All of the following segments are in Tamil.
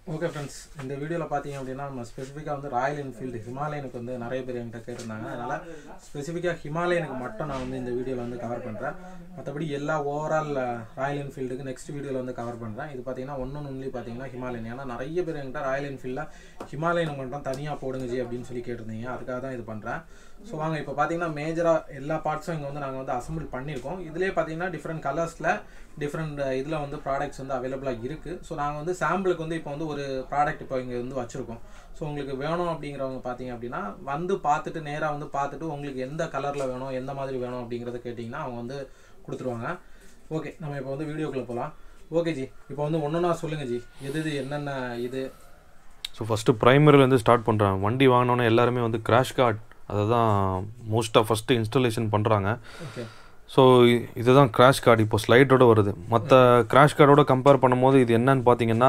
ஓகே ஃப்ரெண்ட்ஸ் இந்த வீடியோவில் பார்த்தீங்க அப்படின்னா நம்ம ஸ்பெசிஃபிக்காக வந்து ராயல் என்ஃபீல்டு ஹிமாலயனுக்கு வந்து நிறைய பேர் என்கிட்ட கேட்டிருந்தாங்க அதனால் ஸ்பெசிஃபிக்காக ஹிமாலயனுக்கு மட்டும் நான் வந்து இந்த வீடியோவில் வந்து கவர் பண்ணுறேன் மற்றபடி எல்லா ஓவரால் ராயல் என்ஃபீல்டுக்கு நெக்ஸ்ட் வீடியோவில் வந்து கவர் பண்ணுறேன் இது பார்த்தீங்கன்னா ஒன்று ஒன்லி பார்த்தீங்கன்னா ஹிமாலயன் ஏன்னா நிறைய பேர் என்கிட்ட ராயல் என்ஃபீல்டில் ஹிமாலயன் மட்டும் தனியாக போடுங்க ஜி அப்படின்னு சொல்லி கேட்டிருந்தீங்க அதுக்காக தான் இது பண்ணுறேன் ஸோ வாங்க இப்போ பார்த்தீங்கன்னா மேஜராக எல்லா பார்ட்ஸும் இங்கே வந்து நாங்கள் வந்து அசம்பிள் பண்ணியிருக்கோம் இதுலேயே பார்த்தீங்கன்னா டிஃப்ரெண்ட் கலர்ஸில் டிஃப்ரெண்ட் இதில் வந்து ப்ராடக்ட்ஸ் வந்து அவைலபிளாக இருக்குது ஸோ நாங்கள் வந்து சாம்பிளுக்கு வந்து இப்போ வந்து ஒரு ப்ராடக்ட் இப்போ இங்கே வந்து வச்சுருக்கோம் ஸோ உங்களுக்கு வேணும் அப்படிங்கிறவங்க பார்த்தீங்க அப்படின்னா வந்து பார்த்துட்டு நேராக வந்து பார்த்துட்டு உங்களுக்கு எந்த கலரில் வேணும் எந்த மாதிரி வேணும் அப்படிங்கிறத கேட்டிங்கன்னா அவங்க வந்து கொடுத்துருவாங்க ஓகே நம்ம இப்போ வந்து வீடியோக்குள்ளே போகலாம் ஓகே ஜி இப்போ வந்து ஒன்றா சொல்லுங்கள் ஜி எது எது என்னென்ன இது ஸோ ஃபஸ்ட்டு ப்ரைமரிலேருந்து ஸ்டார்ட் பண்ணுறாங்க வண்டி வாங்கினோன்னே எல்லாருமே வந்து கிராஷ் கார்டு அதை தான் மோஸ்ட்டாக ஃபஸ்ட்டு இன்ஸ்டாலேஷன் பண்ணுறாங்க ஓகே ஸோ இதுதான் கிராஷ் கார்டு இப்போ ஸ்லைடோட வருது மற்ற கிராஷ் கார்டோட கம்பேர் பண்ணும்போது இது என்னன்னு பார்த்தீங்கன்னா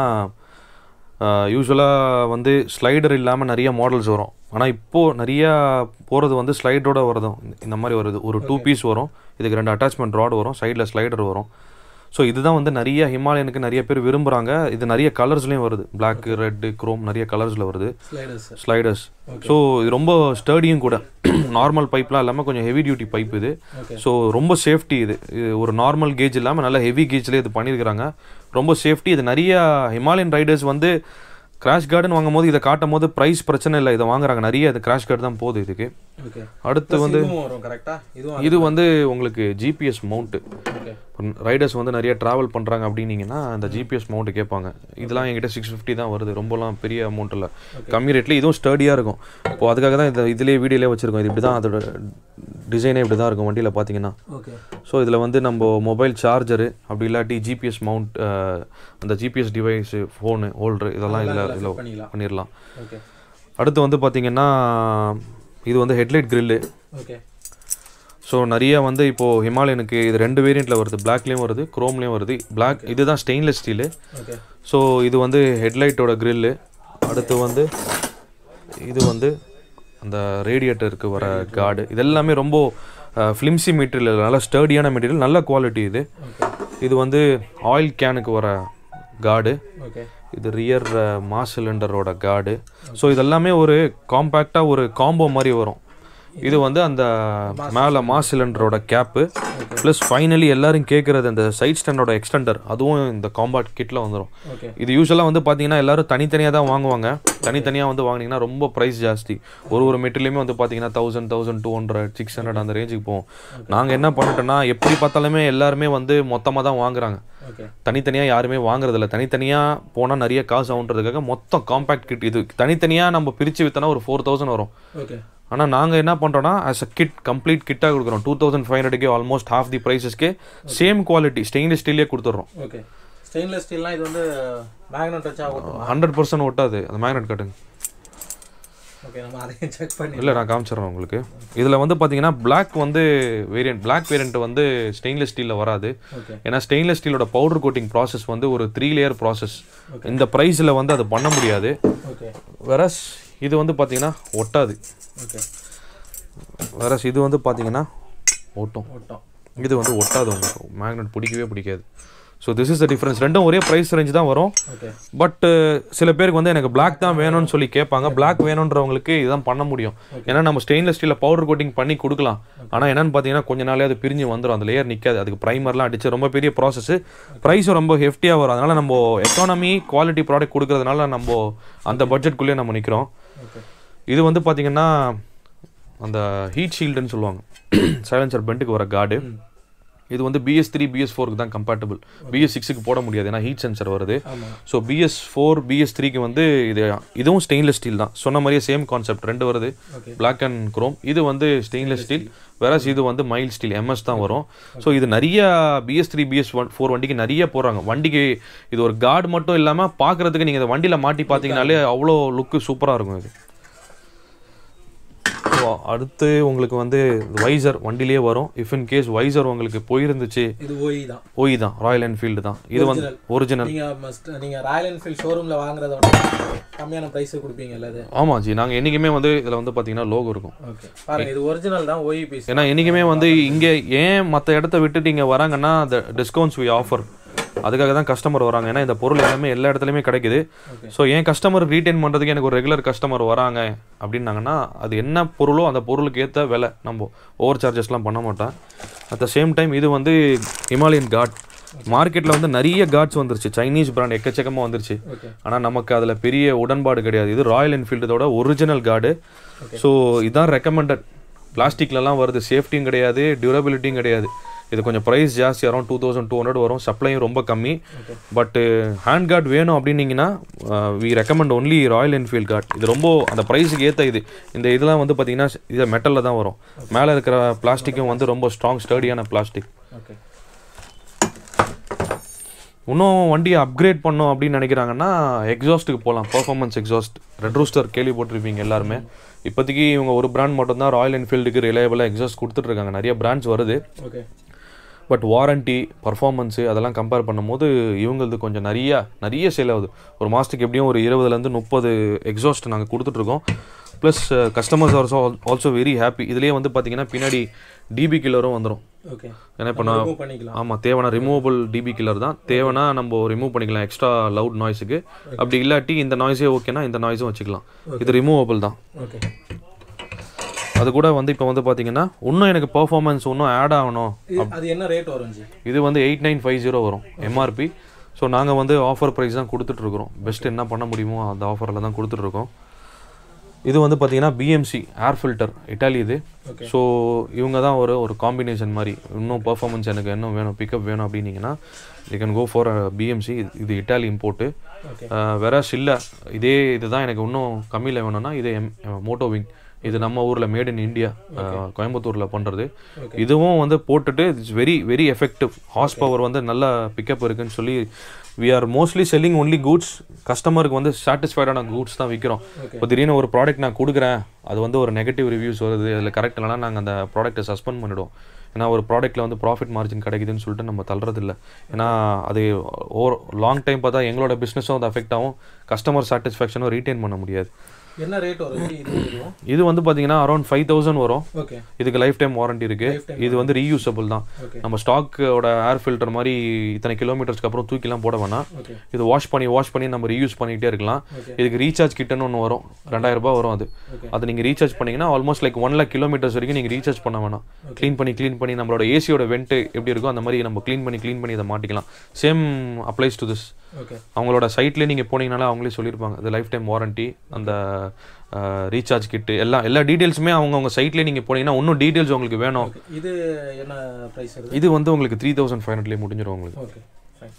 யூஸ்வலாக வந்து ஸ்லைடர் இல்லாமல் நிறைய மாடல்ஸ் வரும் ஆனால் இப்போது நிறையா போகிறது வந்து ஸ்லைடோட வருதும் இந்த மாதிரி வருது ஒரு டூ பீஸ் வரும் இதுக்கு ரெண்டு அட்டாச்மெண்ட் ராட் வரும் சைடில் ஸ்லைடர் வரும் ஸோ இதுதான் வந்து நிறைய ஹிமாலயனுக்கு நிறைய பேர் விரும்புகிறாங்க இது நிறைய கலர்ஸ்லேயும் வருது பிளாக் ரெட்டு குரோம் நிறைய கலர்ஸில் வருது ஸ்லைடர்ஸ் ஸ்லைடர்ஸ் ஸோ இது ரொம்ப ஸ்டர்டியும் கூட நார்மல் பைப்லாம் இல்லாமல் கொஞ்சம் ஹெவி டியூட்டி பைப் இது Okay. ஸோ ரொம்ப சேஃப்டி இது இது ஒரு நார்மல் கேஜ் இல்லாமல் நல்ல ஹெவி கேஜ்லேயே இது பண்ணியிருக்கிறாங்க ரொம்ப சேஃப்டி இது நிறைய ஹிமாலயன் ரைடர்ஸ் வந்து கிராஷ் கார்டுன்னு வாங்கும்போது இதை காட்டும் போது ப்ரைஸ் பிரச்சனை இல்லை இதை வாங்குறாங்க நிறைய இது கிராஷ் கார்டு தான் போகுது இதுக்கு ஓகே அடுத்து வந்து இதுவும் வரும் கரெக்டாக இதுவும் இது வந்து உங்களுக்கு ஜிபிஎஸ் மவுண்ட்டு ஓகே ரைடர்ஸ் வந்து நிறைய ட்ராவல் பண்ணுறாங்க அப்படின்னீங்கன்னா அந்த ஜிபிஎஸ் மவுண்ட் கேட்பாங்க இதெல்லாம் என்கிட்ட சிக்ஸ் ஃபிஃப்டி தான் வருது ரொம்பலாம் பெரிய அமௌண்ட் இல்லை கம்மி ரேட்ல இதுவும் ஸ்டர்டியாக இருக்கும் இப்போ அதுக்காக தான் இந்த இதுலேயே வீடியோலேயே வச்சிருக்கோம் இது இப்படி தான் அதோட டிசைனே இப்படி தான் இருக்கும் வண்டியில் பார்த்தீங்கன்னா ஓகே ஸோ இதில் வந்து நம்ம மொபைல் சார்ஜரு அப்படி இல்லாட்டி ஜிபிஎஸ் மவுண்ட் அந்த ஜிபிஎஸ் டிவைஸு ஃபோனு ஹோல்டரு இதெல்லாம் இதில் இதில் பண்ணிக்கலாம் பண்ணிடலாம் ஓகே அடுத்து வந்து பார்த்தீங்கன்னா இது வந்து ஹெட்லைட் கிரில்லு ஓகே ஸோ நிறைய வந்து இப்போது ஹிமாலயனுக்கு இது ரெண்டு வேரியண்ட்டில் வருது பிளாக்லேயும் வருது குரோம்லேயும் வருது பிளாக் இதுதான் ஸ்டெயின்லெஸ் ஸ்டீலு ஓகே ஸோ இது வந்து ஹெட்லைட்டோட கிரில்லு அடுத்து வந்து இது வந்து அந்த ரேடியேட்டருக்கு வர கார்டு இதெல்லாமே ரொம்ப ஃபிலிம்சி மெட்டீரியல் நல்ல ஸ்டர்டியான மெட்டீரியல் நல்ல குவாலிட்டி இது இது வந்து ஆயில் கேனுக்கு வர கார்டு ஓகே இது ரியர் மாஸ் சிலிண்டரோட கார்டு ஸோ இதெல்லாமே ஒரு காம்பேக்டாக ஒரு காம்போ மாதிரி வரும் இது வந்து அந்த மேலே மாஸ் சிலிண்டரோட கேப்பு ப்ளஸ் ஃபைனலி எல்லாரும் கேட்குறது அந்த சைட் ஸ்டாண்டோட எக்ஸ்டெண்டர் அதுவும் இந்த காம்பாக்ட் கிட்டில் வந்துடும் ஓகே இது யூஸ்வலாக வந்து பார்த்தீங்கன்னா எல்லாரும் தனித்தனியாக தான் வாங்குவாங்க தனித்தனியாக வந்து வாங்கினீங்கன்னா ரொம்ப ப்ரைஸ் ஜாஸ்தி ஒரு ஒரு மெட்டீரியலுமே வந்து பார்த்தீங்கன்னா thousand thousand two hundred six hundred அந்த ரேஞ்சுக்கு போகும் நாங்கள் என்ன பண்ணிட்டோம்னா எப்படி பார்த்தாலுமே எல்லாருமே வந்து மொத்தமாக தான் வாங்குறாங்க ஓகே தனித்தனியாக யாருமே வாங்குறதில்ல தனித்தனியாக போனால் நிறைய காசு ஆகுன்றதுக்காக மொத்தம் காம்பேக்ட் கிட் இது தனித்தனியாக நம்ம பிரித்து விற்றோன்னா ஒரு ஃபோர் தௌசண்ட் வரும் ஓகே ஆனால் நாங்கள் என்ன பண்ணுறோன்னா ஆஸ் அ கிட் கம்ப்ளீட் கிட்டாக கொடுக்குறோம் டூ தௌசண்ட் ஃபைவ் ஹண்ட்ரட்கே ஆல்மோஸ்ட் ஹாஃப் தி ப்ரைஸஸ்க்கு சேம் குவாலிட்டி ஸ்டெயின்லெஸ் ஸ்டீலே கொடுத்துட்றோம் ஓகே ஸ்டெயின்லெஸ் ஸ்டீல்னால் இது வந்து மேக்னெட் வச்சா ஓட்டுமா ஹண்ட்ரட் பர்சன்ட் ஒட்டாது அந்த மேக்னெட் கட்டுங்க ஓகே நம்ம அதையும் செக் பண்ணி இல்லை நான் காமிச்சிடுறேன் உங்களுக்கு இதில் வந்து பார்த்தீங்கன்னா Black வந்து வேரியன்ட் Black வேரியன்ட் வந்து ஸ்டெயின்லெஸ் ஸ்டீலில் வராது ஓகே ஏன்னா ஸ்டெயின்லெஸ் ஸ்டீலோட பவுடர் கோட்டிங் ப்ராசஸ் வந்து ஒரு த்ரீ லேயர் ப்ராசஸ் இந்த ப்ரைஸில் வந்து அது பண்ண முடியாது ஓகே வெரஸ் இது வந்து பார்த்தீங்கன்னா ஒட்டாது ஓகே வெரஸ் இது வந்து பார்த்தீங்கன்னா ஒட்டும் ஓட்டம் இது வந்து ஒட்டாது உங்களுக்கு மேக்னெட் பிடிக்கவே பிடிக்காது so this is the difference ரெண்டும் ஒரே ப்ரைஸ் ரேஞ்ச் தான் வரும் ஓகே பட் சில பேருக்கு வந்து எனக்கு Black தான் வேணும்னு சொல்லி கேட்பாங்க Black வேணுன்றவங்களுக்கு இதான் பண்ண முடியும் ஏன்னா நம்ம ஸ்டெயின்லெஸ் ஸ்டீலில் பவுடர் கோட்டிங் பண்ணி கொடுக்கலாம் ஆனால் என்னன்னு பார்த்தீங்கன்னா கொஞ்ச நாளே அது பிரிஞ்சு வந்துடும் அந்த லேயர் நிற்காது அதுக்கு ப்ரைமர்லாம் அடிச்சு ரொம்ப பெரிய ப்ராசஸ் ப்ரைஸும் ரொம்ப ஹெஃப்டியாக வரும் அதனால நம்ம எக்கானமி குவாலிட்டி ப்ராடக்ட் கொடுக்கறதுனால நம்ம அந்த பட்ஜெட்குள்ளேயே நம்ம நிற்கிறோம் ஓகே இது வந்து பார்த்தீங்கன்னா அந்த ஹீட் ஷீல்டுன்னு சொல்லுவாங்க சைலன்சர் பெண்ட்டுக்கு வர கார்டு இது வந்து பிஎஸ் த்ரீ பிஎஸ் ஃபோருக்கு தான் கம்பேட்டபிள் பிஎஸ் சிக்ஸுக்கு போட முடியாது ஏன்னா ஹீட் சென்சர் வருது ஆமாம் ஸோ பிஎஸ் ஃபோர் பிஎஸ் த்ரீக்கு வந்து இது இதுவும் ஸ்டெயின்லெஸ் ஸ்டீல் தான் சொன்ன மாதிரியே சேம் கான்செப்ட் ரெண்டு வருது ஓகே Black அண்ட் குரோம் இது வந்து ஸ்டெயின்லெஸ் ஸ்டீல் வேறஸ் இது வந்து மைல் ஸ்டீல் எம்எஸ் தான் வரும் ஸோ இது நிறைய BS three BS one four வண்டிக்கு நிறைய போடுறாங்க வண்டிக்கு இது ஒரு கார்டு மட்டும் இல்லாமல் பார்க்குறதுக்கு நீங்கள் இந்த வண்டியில் மாட்டி பார்த்தீங்கனாலே அவ்வளோ லுக்கு சூப்பராக இருக்கும் இது ஸோ அடுத்து உங்களுக்கு வந்து வைசர் வண்டியிலே வரும் இஃப் இன் கேஸ் வைசர் உங்களுக்கு போயிருந்துச்சு இது ஓஇ தான் ஓய் தான் ராயல் என்ஃபீல்டு தான் இது வந்து ஒரிஜினல் நீங்க மஸ்ட் நீங்க ராயல் என்ஃபீல்ட் ஷோரூம்ல வாங்குறத விட கம்மியான பிரைஸ் கொடுப்பீங்கல்ல அது ஆமாம் ஜி நாங்கள் என்றைக்குமே வந்து இதில் வந்து பார்த்தீங்கன்னா லோகோ இருக்கும் ஓகே பாருங்க இது ஒரிஜினல் தான் ஓஇ பீஸ் ஏன்னா என்றைக்குமே வந்து இங்கே ஏன் மற்ற இடத்த விட்டுட்டு இங்கே வராங்கன்னா அந்த டிஸ்கவுண்ட்ஸ் வி ஆஃபர் அதுக்காக தான் கஸ்டமர் வராங்க ஏன்னா இந்த பொருள் எல்லாமே எல்லா இடத்துலையுமே கிடைக்குது ஓகே ஸோ என் கஸ்டமர் ரீட்டைன் பண்ணுறதுக்கு எனக்கு ஒரு ரெகுலர் கஸ்டமர் வராங்க அப்படின்னாங்கன்னா அது என்ன பொருளோ அந்த பொருளுக்கு ஏற்ற விலை நம்ம ஓவர் சார்ஜஸ்லாம் பண்ண மாட்டேன் அட் த சேம் டைம் இது வந்து ஹிமாலயன் காட் மார்க்கெட்டில் வந்து நிறைய காட்ஸ் வந்துருச்சு சைனீஸ் பிராண்ட் எக்கச்சக்கமாக வந்துருச்சு ஓகே ஆனால் நமக்கு அதில் பெரிய உடன்பாடு கிடையாது இது ராயல் என்ஃபீல்டோட ஒரிஜினல் கார்டு ஸோ இதான் ரெக்கமெண்டட் பிளாஸ்டிக்லலாம் வருது சேஃப்டியும் கிடையாது டியூரபிலிட்டியும் கிடையாது இது கொஞ்சம் ப்ரைஸ் ஜாஸ்தி around two thousand two hundred வரும் சப்ளையும் ரொம்ப கம்மி பட் ஹேண்ட் கார்டு வேணும் அப்படின்னீங்கன்னா we recommend only Royal Enfield guard இது ரொம்ப அந்த ப்ரைஸுக்கு ஏற்ற இது இந்த இதெல்லாம் வந்து பார்த்தீங்கன்னா இது மெட்டலில் தான் வரும் மேலே இருக்கிற பிளாஸ்டிக்கும் வந்து ரொம்ப ஸ்ட்ராங் ஸ்டடியான பிளாஸ்டிக் ஓகே இன்னும் வண்டியை அப்கிரேட் பண்ணோம் அப்படின்னு நினைக்கிறாங்கன்னா எக்ஸாஸ்ட்டுக்கு போகலாம் பர்ஃபார்மன்ஸ் எக்ஸாஸ்ட் ரெட் ரூஸ்டர் கேள்விப்பட்டிருப்பீங்க எல்லாருமே இப்போதைக்கு இவங்க ஒரு பிராண்ட் மட்டும்தான் ராயல் என்ஃபீல்டுக்கு ரிலையபிளாக எக்ஸாஸ்ட் கொடுத்துட்ருக்காங்க நிறைய பிராண்ட்ஸ் வருது ஓகே பட் வாரண்ட்டி பர்ஃபார்மன்ஸு அதெல்லாம் கம்பேர் பண்ணும்போது இவங்களது கொஞ்சம் நிறைய நிறைய சேல் ஆகுது ஒரு மாதத்துக்கு எப்படியும் ஒரு இருபதுலேருந்து முப்பது எக்ஸாஸ்ட் நாங்கள் கொடுத்துட்ருக்கோம் plus customers also also very happy இதுலேயே வந்து பார்த்தீங்கன்னா பின்னாடி டிபி கில்லரும் வந்துடும் ஓகே ஏன்னா இப்போ நான் remove பண்ணிக்கலாம் ஆமாம் தேவைன்னா ரிமூவபிள் டிபி கில்லர் தான் தேவைன்னா நம்ம ரிமூவ் பண்ணிக்கலாம் எக்ஸ்ட்ரா லவுட் நாய்ஸுக்கு அப்படி இல்லாட்டி இந்த நாய்ஸே ஓகேனா இந்த நாய்ஸும் வச்சுக்கலாம் இது ரிமூவபிள் தான் ஓகே அது கூட வந்து இப்போ வந்து பார்த்தீங்கன்னா இன்னும் எனக்கு பர்ஃபார்மன்ஸ் இன்னும் ஆட் ஆகணும் இது- அது என்ன ரேட் வரும் ஜி இது வந்து எயிட் நைன் ஃபைவ் ஜீரோ வரும் எம்ஆர்பி ஸோ நாங்கள் வந்து ஆஃபர் ப்ரைஸ் தான் கொடுத்துட்ருக்குறோம் பெஸ்ட் என்ன பண்ண முடியுமோ அந்த ஆஃபரில் தான் கொடுத்துட்ருக்கோம் இது வந்து பார்த்தீங்கன்னா பிஎம்சி ஏர் ஃபில்டர் இட்டாலி இது Okay. ஸோ இவங்க தான் ஒரு ஒரு காம்பினேஷன் மாதிரி இன்னும் பர்ஃபார்மன்ஸ் எனக்கு இன்னும் வேணும் பிக்கப் வேணும் அப்படின்னீங்கன்னா you can go for BMC இது இட்டாலி இம்போர்ட்டு ஓகே வேற இல்லை இதே இதுதான் எனக்கு இன்னும் கம்மியில் வேணும்னா இது எம் மோட்டோ விங் இது நம்ம ஊரில் மேட் இன் இந்தியா கோயம்புத்தூரில் பண்ணுறது இதுவும் வந்து போட்டுட்டு it's very very effective horse power வந்து நல்ல பிக்கப் இருக்குன்னு சொல்லி we are mostly selling only goods கஸ்டமருக்கு வந்து சாட்டிஸ்ஃபைடான கூட்ஸ் தான் விற்கிறோம் இப்போ திடீர்னு ஒரு ப்ராடக்ட் நான் கொடுக்குறேன் அது வந்து ஒரு நெகட்டிவ் ரிவ்யூஸ் வருது அதில் கரெக்ட் இல்லைனா நாங்கள் அந்த ப்ராடக்ட்டை சஸ்பெண்ட் பண்ணிவிடுவோம் ஏன்னா ஒரு ப்ராடக்ட்டில் வந்து ப்ராஃபிட் மார்ஜின் கிடைக்குதுன்னு சொல்லிட்டு நம்ம தள்ளுறதில்ல ஏன்னா அது ஓவர் லாங் டைம் பார்த்தா எங்களோட பிஸ்னஸும் அது அஃபெக்ட் ஆகும் கஸ்டமர் சாட்டிஸ்ஃபேக்ஷனும் ரீட்டைன் பண்ண முடியாது என்ன ரேட் வரும் ஜி இது இதுவும் இது வந்து பார்த்தீங்கன்னா அரௌண்ட் ஃபைவ் தௌசண்ட் வரும் ஓகே இதுக்கு லைஃப் டைம் வாரண்டி இருக்கு Lifetime இது வந்து ரீயூசபிள் தான் Okay. நம்ம ஸ்டாக்கோட ஏர் ஃபில்டர் மாதிரி இத்தனை கிலோமீட்டர்ஸ்க்கு அப்புறம் தூக்கிலாம் போட வேணாம் ஓகே இது வாஷ் பண்ணி வாஷ் பண்ணி நம்ம ரீயூஸ் பண்ணிக்கிட்டே இருக்கலாம் Okay. இதுக்கு ரீசார்ஜ் கிட்டன்னு ஒன்று வரும் ரெண்டாயிரம் ரூபாய் வரும் அது Okay. அது நீங்கள் ரீசார்ஜ் பண்ணீங்கன்னா almost like one lakh kilometres வரைக்கும் நீங்கள் ரீசார்ஜ் பண்ண வேணாம் க்ளீன் பண்ணி க்ளீன் பண்ணி நம்மளோட ஏசியோட வெண்ட் எப்படி இருக்கோ அந்த மாதிரி நம்ம க்ளீன் பண்ணி க்ளீன் பண்ணி இதை மாட்டிக்கலாம் same applies to this okay அவங்களோட சைட்லேயே நீங்கள் போனீங்கனாலே அவங்களே சொல்லியிருப்பாங்க இது லைஃப் டைம் வாரண்டி அந்த ரீசார்ஜ் கிட்டு எல்லா எல்லா டீட்டெயில்ஸுமே அவங்க அவங்க சைட்லேயே நீங்கள் போனீங்கன்னா இன்னும் டீட்டெயில்ஸ் உங்களுக்கு வேணும் ஓகே இது என்ன ப்ரைஸ் வருது இது வந்து உங்களுக்கு த்ரீ தௌசண்ட் ஃபைவ் ஹண்ட்ரட்லேயே முடிஞ்சிடும் உங்களுக்கு ஓகே ஃபைன்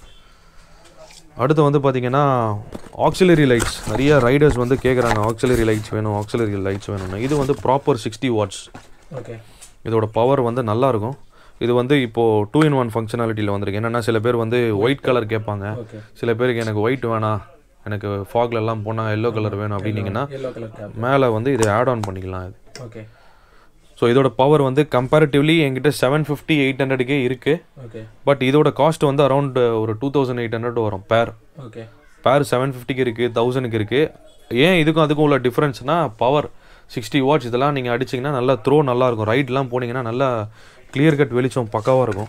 அடுத்து வந்து பார்த்தீங்கன்னா ஆக்சிலரி லைட்ஸ் நிறைய ரைடர்ஸ் வந்து கேட்குறாங்க ஆக்சிலரி லைட்ஸ் வேணும் ஆக்சிலரி லைட்ஸ் வேணும்னு இது வந்து ப்ராப்பர் சிக்ஸ்டி வாட்ஸ் ஓகே இதோட பவர் வந்து நல்லா இருக்கும் இது வந்து இப்போது டூ இன் ஒன் ஃபங்க்ஷனாலிட்டியில் வந்திருக்கு என்னென்னா சில பேர் வந்து ஒயிட் கலர் கேட்பாங்க ஓகே சில பேருக்கு எனக்கு ஒயிட் வேணாம் எனக்கு ஃபாக்ல எல்லாம் போனால் எல்லோ கலர் வேணும் அப்படின்னீங்கன்னா எல்லோ கலர் கேப் மேலே வந்து இதை ஆட் ஆன் பண்ணிக்கலாம் இது ஓகே ஸோ இதோட பவர் வந்து கம்பேரிட்டிவ்லி என்கிட்ட செவன் ஃபிஃப்டி எயிட் ஹண்ட்ரடுக்கே இருக்குது ஓகே பட் இதோட காஸ்ட் வந்து அரௌண்ட் ஒரு டூ தௌசண்ட் எயிட் ஹண்ட்ரட் வரும் பேர் ஓகே பேர் செவன் ஃபிஃப்டிக்கு இருக்குது தௌசண்ட்க்கு இருக்குது ஏன் இதுக்கும் அதுக்கும் உள்ள டிஃப்ரென்ஸ்னா பவர் சிக்ஸ்டி வாட்ச் இதெல்லாம் நீங்கள் அடிச்சிங்கன்னா நல்லா த்ரோ நல்லா இருக்கும் ரைட்லாம் போனீங்கன்னா நல்லா கிளியர் கட் வெளிச்சம் பக்காவாக இருக்கும்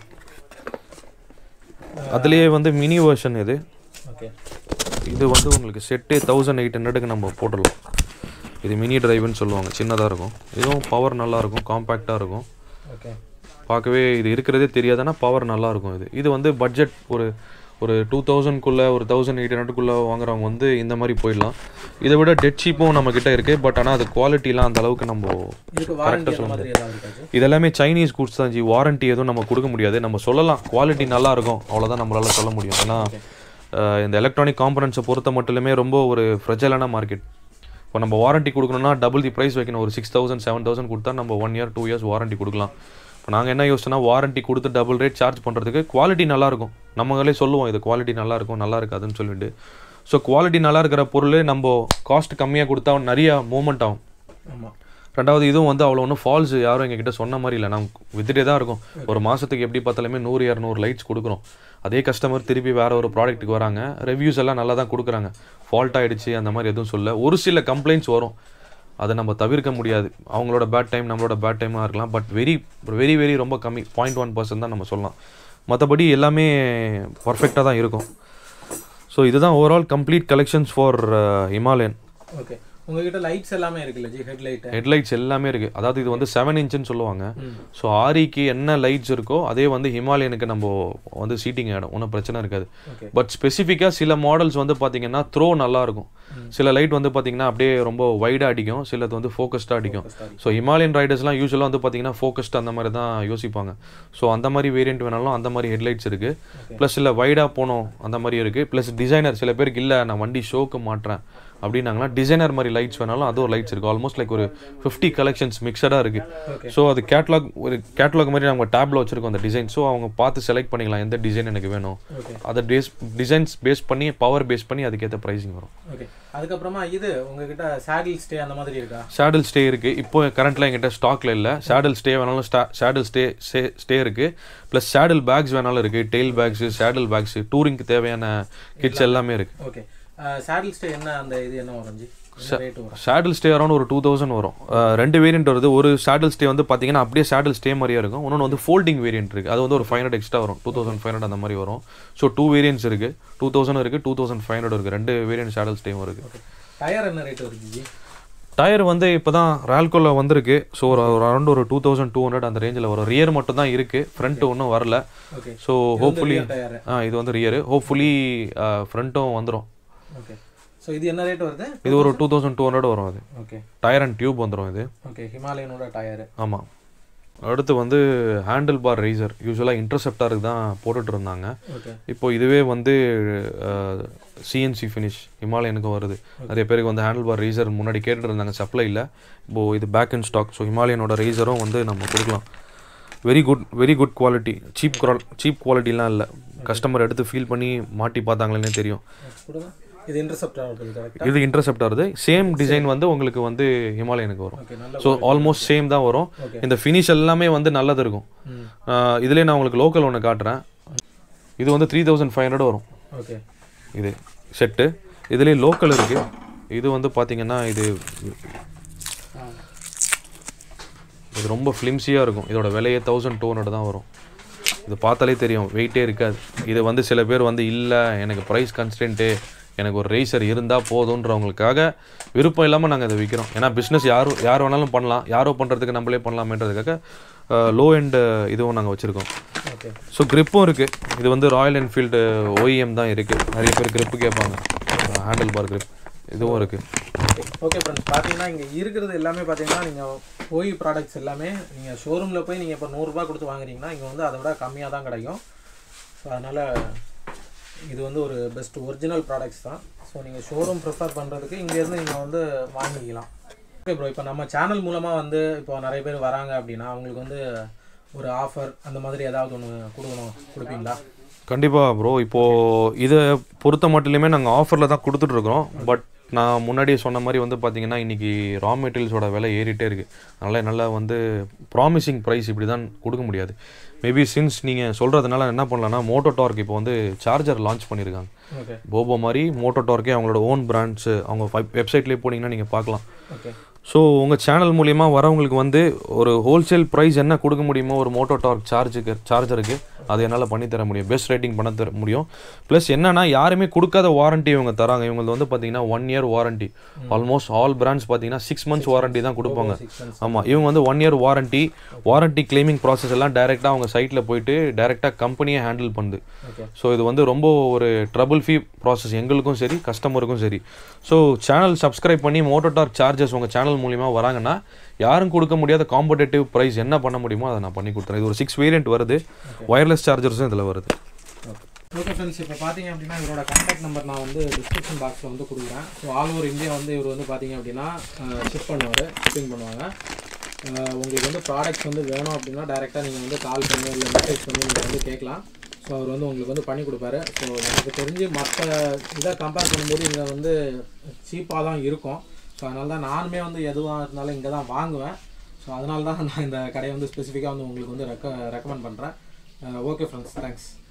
அதுலேயே வந்து மினி வெர்ஷன் இது ஓகே இது வந்து உங்களுக்கு செட்டே தௌசண்ட் எயிட் ஹண்ட்ரடுக்கு நம்ம போட்டுடலாம் இது மினி டிரைவ்னு சொல்லுவாங்க சின்னதாக இருக்கும் இதுவும் பவர் நல்லா இருக்கும் காம்பேக்டாக இருக்கும் ஓகே பார்க்கவே இது இருக்கிறதே தெரியாதுன்னா பவர் நல்லா இருக்கும் இது இது வந்து பட்ஜெட் ஒரு ஒரு டூ தௌசண்ட்குள்ளே ஒரு தௌசண்ட் எயிட் ஹண்ட்ரட்குள்ளே வாங்குறவங்க வந்து இந்த மாதிரி போயிடலாம் இதை விட டெட் ஷீப்பும் நம்ம கிட்ட இருக்குது பட் ஆனால் அது குவாலிட்டிலாம் அந்த அளவுக்கு நம்ம இதுக்கு வாரண்டி அந்த மாதிரி ஏதாவது இருக்காச்சு இதெல்லாமே சைனீஸ் கூட்ஸ் தான் ஜி வாரண்டி எதுவும் நம்ம கொடுக்க முடியாது நம்ம சொல்லலாம் குவாலிட்டி நல்லா இருக்கும் அவ்வளோதான் நம்மளால சொல்ல முடியும் ஏன்னா அஹ், இந்த எலக்ட்ரானிக் காம்பனன்ட்ஸை பொறுத்த மட்டுமே ரொம்ப ஒரு ஃப்ரெஜலான மார்க்கெட் இப்போ நம்ம வாரண்டி கொடுக்கணும்னா டபுள் தி ப்ரைஸ் வைக்கணும் ஒரு சிக்ஸ் தௌசண்ட் செவன் தௌசண்ட் கொடுத்தா நம்ம one year two years warranty கொடுக்கலாம் இப்போ நாங்கள் என்ன யோசிச்சோன்னா வாரண்டி கொடுத்து டபுள் ரேட் சார்ஜ் பண்ணுறதுக்கு குவாலிட்டி நல்லாயிருக்கும் நம்மளே சொல்லுவோம் இது குவாலிட்டி நல்லா இருக்கும் நல்லா இருக்காதுன்னு சொல்லிட்டு ஸோ குவாலிட்டி நல்லா இருக்கிற பொருள் நம்ம காஸ்ட் கம்மியாக கொடுத்தா நிறைய மூமெண்ட் ஆகும் ஆமாம் ரெண்டாவது இதுவும் வந்து அவ்வளோ ஒன்றும் ஃபால்ஸ் யாரும் எங்ககிட்ட சொன்ன மாதிரி இல்லை நாங்கள் வித்துட்டே தான் இருக்கும் ஒரு மாதத்துக்கு எப்படி பார்த்தாலுமே நூறு இரநூறு லைட்ஸ் கொடுக்குறோம் அதே கஸ்டமர் திருப்பி வேற ஒரு ப்ராடக்ட்டுக்கு வராங்க ரிவ்யூஸ் எல்லாம் நல்லா தான் கொடுக்குறாங்க ஃபால்ட் ஆயிடுச்சு அந்த மாதிரி எதுவும் சொல்ல ஒரு சில கம்ப்ளைண்ட்ஸ் வரும் அதை நம்ம தவிர்க்க முடியாது அவங்களோட பேட் டைம் நம்மளோட பேட் டைமாக இருக்கலாம் பட் வெரி வெரி வெரி ரொம்ப கம்மி பாயிண்ட் ஒன் பர்சன்ட் தான் நம்ம சொல்லலாம் மற்றபடி எல்லாமே பர்ஃபெக்டாக தான் இருக்கும் ஸோ இதுதான் overall complete collections for Himalayan okay உங்ககிட்ட லைட்ஸ் எல்லாமே இருக்குல்ல ஜி ஹெட் லைட் ஹெட்லைட்ஸ் எல்லாமே இருக்குது அதாவது இது வந்து செவன் இன்ச்சுன்னு சொல்லுவாங்க ஸோ ஆரிக்கு என்ன லைட்ஸ் இருக்கோ அதே வந்து ஹிமாலயனுக்கு நம்ம வந்து சீட்டிங் ஆகிடும் ஒன்றும் பிரச்சனை இருக்காது ஓகே பட் ஸ்பெசிஃபிக்காக சில மாடல்ஸ் வந்து பார்த்தீங்கன்னா த்ரோ நல்லா இருக்கும் சில லைட் வந்து பார்த்தீங்கன்னா அப்படியே ரொம்ப வைடாக அடிக்கும் சிலது வந்து ஃபோக்கஸ்டாக அடிக்கும் ஸோ ஹிமாலயன் ரைடர்ஸ்லாம் யூஸ்வலாக வந்து பார்த்தீங்கன்னா ஃபோக்கஸ்ட் அந்த மாதிரி தான் யோசிப்பாங்க ஸோ அந்த மாதிரி வேரியன்ட் வேணாலும் அந்த மாதிரி ஹெட்லைட்ஸ் இருக்குது ப்ளஸ் இல்லை வைடாக போகணும் அந்த மாதிரி இருக்குது ப்ளஸ் டிசைனர் சில பேருக்கு இல்லை நான் வண்டி ஷோக்கு மாட்டுறேன் அப்படின்னாங்கன்னா டிசைனர் மாதிரி லைட்ஸ் வேணாலும் அதுவும் லைட்ஸ் இருக்குது ஆல்மோஸ்ட் லைக் ஒரு ஃபிஃப்டி கலெக்ஷன்ஸ் மிக்சடாக இருக்குது ஸோ அது கேட்லாக் ஒரு கேட்லாக் மாதிரி நம்ம டேப்ல வச்சிருக்கோம் அந்த டிசைன் ஸோ அவங்க பார்த்து செலக்ட் பண்ணிக்கலாம் எந்த டிசைன் எனக்கு வேணும் ஓகே அதை பேஸ் டிசைன்ஸ் பேஸ் பண்ணி பவர் பேஸ் பண்ணி அதுக்கேற்ற ப்ரைஸிங் வரும் ஓகே அதுக்கப்புறமா இது உங்ககிட்ட சாடில் ஸ்டே அந்த மாதிரி இருக்கா சேடல் ஸ்டே இருக்கு இப்போ கரண்ட்ல என்கிட்ட ஸ்டாக்ல இல்ல சேடல் ஸ்டே வேணாலும் சேடல் ஸ்டே ஸ்டே இருக்கு ப்ளஸ் சேடல் பேக்ஸ் வேணாலும் இருக்கு டெயில் பேக்ஸ் சேடல் பேக்ஸ் டூரிங்க்கு தேவையான கிட்ஸ் எல்லாமே இருக்கு ஓகே சாடில் ஸ்டே என்ன அந்த இது என்ன வரும் ஜி என்ன ரேட் வரும் சேடல் ஸ்டே அரௌண்ட் ஒரு டூ தௌசண்ட் வரும் அஹ் ரெண்டு வேரியன்ட் வருது ஒரு சேடல் ஸ்டே வந்து பார்த்தீங்கன்னா அப்படியே சேடல் ஸ்டே மாதிரியே இருக்கும் இன்னொன்று வந்து ஃபோல்டிங் வேரியன்ட் இருக்குது அது வந்து ஒரு ஃபைவ் ஹண்ட்ரட் எக்ஸ்ட்ரா வரும் டூ தௌசண்ட் ஃபைவ் ஹண்ட்ரட் அந்த மாதிரி வரும் ஸோ டூ வேரியன்ட்ஸ் இருக்குது டூ தௌசண்ட் இருக்குது டூ தௌசண்ட் ஃபைவ் ஹண்ட்ரட் இருக்குது ரெண்டு வேரியன்ட் சேடல் ஸ்டேவும் இருக்குது ஓகே டயர் என்ன ரேட் வருது ஜி டயர் வந்து இப்போ தான் ரால்கோல வந்திருக்கு ஸோ ஒரு அரௌண்ட் ஒரு டூ தௌசண்ட் டூ ஹண்ட்ரட் அந்த ரேஞ்சில் வரும் ரியர் மட்டும் தான் இருக்குது ஃப்ரண்ட் ஒன்றும் வரல okay so hopefully tyre ah இது வந்து ரியர் ஹோப்ஃபுல்லி ஃப்ரண்ட்டும் வந்துடும் ஓகே ஸோ இது என்ன ரேட் வருது இது ஒரு டூ தௌசண்ட் டூ ஹண்ட்ரட் வரும் அது ஓகே டயர் அண்ட் டியூப் வந்துடும் இது ஓகே ஹிமாலயனோட டயர் ஆமாம் அடுத்து வந்து ஹேண்டில் பார் ரேசர் யூஸ்வலாக இன்டர்செப்டாருக்கு தான் போட்டுட்டு இருந்தாங்க ஓகே இப்போ இதுவே வந்து சிஎன்சி ஃபினிஷ் ஹிமாலயனுக்கு வருது நிறைய பேருக்கு வந்து ஹேண்டில் பார் ரேசர் முன்னாடி கேட்டுட்டு இருந்தாங்க சப்ளையில் இப்போ இது பேக் இன் ஸ்டாக் ஸோ ஹிமாலயனோட ரேசரும் வந்து நம்ம கொடுக்கலாம் very good very good quality cheap cheap குவாலிட்டிலாம் இல்லை கஸ்டமர் எடுத்து ஃபீல் பண்ணி மாட்டி பார்த்தாங்களேனே தெரியும் கொடுங்க இது இன்டர்செப்ட் ஆகுது கரெக்டாக இது இன்டர்செப்ட் வருது சேம் டிசைன் வந்து உங்களுக்கு வந்து ஹிமாலயனுக்கு வரும் ஓகே நல்ல ஸோ ஆல்மோஸ்ட் சேம் தான் வரும் Okay. இந்த ஃபினிஷ் எல்லாமே வந்து நல்லது இருக்கும் ம் ஆஹ் இதுலயே நான் உங்களுக்கு லோக்கல் ஒன்று காட்டுறேன் இது வந்து த்ரீ தௌசண்ட் ஃபைவ் ஹண்ட்ரட் வரும் ஓகே இது செட்டு இதுலேயே லோக்கல் இருக்கு இது வந்து பார்த்தீங்கன்னா இது ஆ இது ரொம்ப ஃப்ளிம்ஸியாக இருக்கும் இதோட விலையே தௌசண்ட் டூ ஹண்ட்ரட் தான் வரும் இது பார்த்தாலே தெரியும் வெயிட்டே இருக்காது இது வந்து சில பேர் வந்து இல்லை எனக்கு ப்ரைஸ் கன்ஸ்டன்ட்டு எனக்கு ஒரு ரேசர் இருந்தால் போதுன்றவங்களுக்காக விருப்பம் இல்லாமல் நாங்கள் இதை விற்கிறோம் ஏன்னா பிஸ்னஸ் யார் யார் வேணாலும் பண்ணலாம் யாரோ பண்ணுறதுக்கு நம்மளே பண்ணலாமேன்றதுக்காக லோ எண்ட் இதுவும் நாங்கள் வச்சுருக்கோம் ஓகே ஸோ gripம் இருக்குது இது வந்து ராயல் என்ஃபீல்டு ஓஇஎம் தான் இருக்குது நிறைய பேர் grip கேட்பாங்க ஹேண்டில் பார் grip இதுவும் இருக்குது ஓகே ஃப்ரெண்ட்ஸ் பார்த்தீங்கன்னா இங்கே இருக்கிறது எல்லாமே பார்த்தீங்கன்னா நீங்கள் போய் ப்ராடக்ட்ஸ் எல்லாமே நீங்கள் ஷோரூமில் போய் நீங்கள் இப்போ நூறுரூபா கொடுத்து வாங்குறீங்கன்னா இங்கே வந்து அதை விட கம்மியாக தான் கிடைக்கும் ஸோ அதனால் இது வந்து ஒரு பெஸ்ட் ஒரிஜினல் ப்ராடக்ட்ஸ் தான் ஸோ நீங்கள் ஷோரூம் ப்ரிஃபர் பண்ணுறதுக்கு இங்கேருந்து நீங்கள் வந்து வாங்கிக்கலாம் ஓகே ப்ரோ இப்போ நம்ம சேனல் மூலமாக வந்து இப்போ நிறைய பேர் வராங்க அப்படின்னா அவங்களுக்கு வந்து ஒரு ஆஃபர் அந்த மாதிரி ஏதாவது ஒன்று கொடுக்கணும் கொடுப்பீங்களா கண்டிப்பாக ப்ரோ இப்போது இதை பொறுத்த மட்டுமே நாங்கள் ஆஃபரில் தான் கொடுத்துட்ருக்குறோம் பட் நான் முன்னாடியே சொன்ன மாதிரி வந்து பார்த்தீங்கன்னா இன்றைக்கி ரா மெட்டீரியல்ஸோட விலை ஏறிட்டே இருக்குது அதனால் என்னால் வந்து ப்ராமிசிங் ப்ரைஸ் இப்படி தான் கொடுக்க முடியாது மேபி சின்ஸ் நீங்கள் சொல்கிறதுனால என்ன பண்ணலாம்னா மோட்டோ டார்க் இப்போ வந்து சார்ஜர் லான்ச் பண்ணியிருக்காங்க ஓகே போபோ மாதிரி மோட்டோ டார்க்கே அவங்களோட ஓன் பிராண்ட்ஸு அவங்க வெப்சைட்லேயே போனீங்கன்னா நீங்கள் பார்க்கலாம் ஓகே ஸோ உங்கள் சேனல் மூலிமா வரவங்களுக்கு வந்து ஒரு ஹோல்சேல் ப்ரைஸ் என்ன கொடுக்க முடியுமோ ஒரு மோட்டோ டார்க் சார்ஜுக்கு சார்ஜருக்கு அது என்னால் பண்ணி தர முடியும் பெஸ்ட் ரேட்டிங் பண்ண தர முடியும் ப்ளஸ் என்னன்னா யாருமே கொடுக்காத வாரண்டி இவங்க தராங்க இவங்க வந்து பார்த்தீங்கன்னா one year warranty almost all brands பார்த்தீங்கன்னா சிக்ஸ் மந்த்ஸ் வாரண்டி தான் கொடுப்பாங்க சிக்ஸ் மந்த்ஸ் ஆமாம் இவங்க வந்து one year warranty warranty claiming process எல்லாம் டைரெக்டாக அவங்க சைட்டில் போயிட்டு டைரெக்டாக கம்பெனியை ஹேண்டில் பண்ணுது ஓகே ஸோ இது வந்து ரொம்ப ஒரு ட்ரபிள் ஃப்ரீ ப்ராசஸ் எங்களுக்கும் சரி கஸ்டமருக்கும் சரி ஸோ சேனல் சப்ஸ்கிரைப் பண்ணி மோட்டோ டார்க் சார்ஜஸ் உங்கள் சேனல் மூலிமா வராங்கன்னா யாரும் கொடுக்க முடியாத காம்படேட்டிவ் ப்ரைஸ் என்ன பண்ண முடியுமோ அதை நான் பண்ணி கொடுத்துறேன் இது ஒரு சிக்ஸ் வேரியன்ட் வருது ஒயர்லெஸ் சார்ஜர்ஸும் இதில் வருது ஓகே ஃப்ரெண்ட்ஸ் இப்போ பார்த்தீங்க அப்படின்னா இவரோட கான்டாக்ட் நம்பர் நான் வந்து டிஸ்கிரிப்ஷன் பாக்ஸில் வந்து கொடுக்குறேன் ஸோ ஆல் ஓவர் இந்தியா வந்து இவர் வந்து பார்த்தீங்க அப்படின்னா ஷிப் பண்ணுவார் ஷிப்பிங் பண்ணுவாங்க அஹ் உங்களுக்கு வந்து ப்ராடக்ட்ஸ் வந்து வேணும் அப்படின்னா டேரெக்டாக நீங்கள் வந்து கால் பண்ணி இல்லை மெசேஜ் பண்ணி நீங்கள் வந்து கேட்கலாம் ஸோ அவர் வந்து உங்களுக்கு வந்து பண்ணி கொடுப்பாரு ஸோ எனக்கு தெரிஞ்சு மற்ற இதை கம்பேர் பண்ணும்போது இங்கே வந்து சீப்பாக தான் இருக்கும் ஸோ அதனால தான் நானுமே வந்து எதுவாக இருந்தாலும் இங்கே தான் வாங்குவேன் ஸோ அதனால தான் நான் இந்த கடையை வந்து ஸ்பெசிஃபிக்காக வந்து உங்களுக்கு வந்து ரெக்க ரெக்கமெண்ட் பண்ணுறேன் ஓகே ஃப்ரெண்ட்ஸ் தேங்க்ஸ்